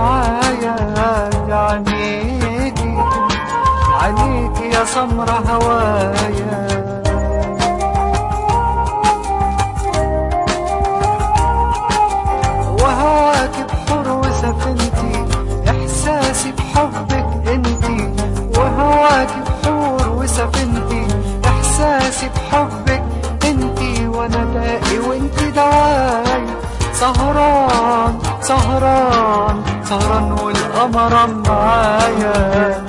معايا عينيكي عينيكي يا سمرة هوايا وهواك بحر وسفنتي احساسي بحبك انتي وهواك بحور وسفنتي احساسي بحبك انتي وانا داقي وانتي دواي سهران سهران سهران والقمر معايا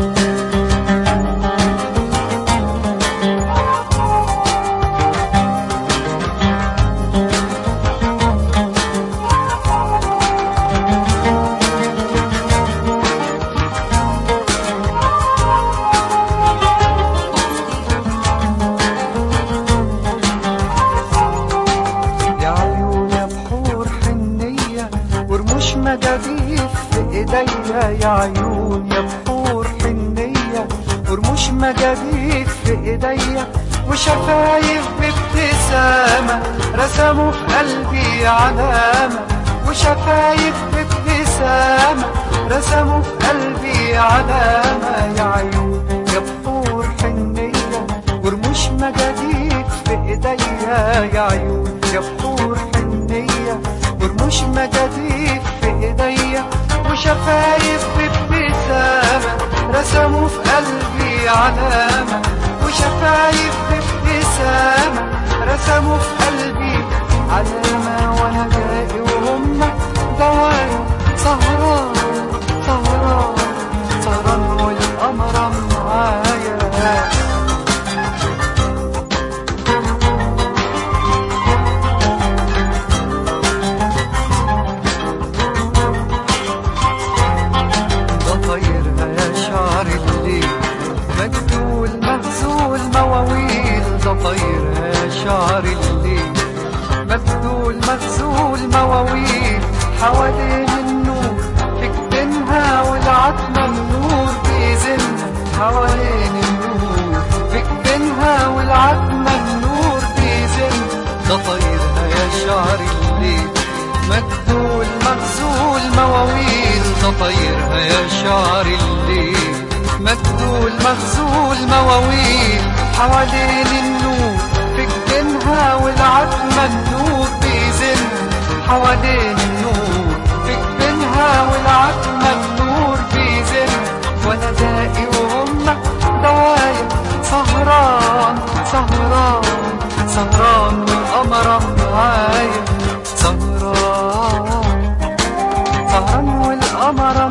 يا عيون يا بحور حنية ورموش مجاديف في ايديا يا عيون يا بحور حنية ورموش مجاديف في ايديا وشفايف بابتسامة رسموا في قلبي علامة وشفايف بابتسامة رسموا في قلبي علامة يا عيون يا بحور حنية ورموش مجاديف في ايديا يا عيون يا بحور حنية ورموش مجاديف في ايديا وشفايف بابتسامة رسموا في قلبي علامة وشفايف بابتسامة رسموا في قلبي علامة وانا جاي وهم دوايا سهران سهران سهران والقمر معايا ضفايرها يا شعر الليل مجدول مهزول مواويل ضفايرها يا شعر الليل مبدول مغزول مواويل حوالين النور في كتنها والعتمة النور بيزنها حوالين النور في كتنها والعتمة النور بيزنها ضفايرها يا شعر الليل مجدول مغزول مواويل ضفايرها يا شعر الليل مجدول مغزول مواويل حوالين النور في جبينها والعتمة النور بيزن حوالين النور في جبينها والعتمة النور بيزن وانا داقي وهم دوايا سهران سهران سهران والقمر معايا سهران سهران والقمر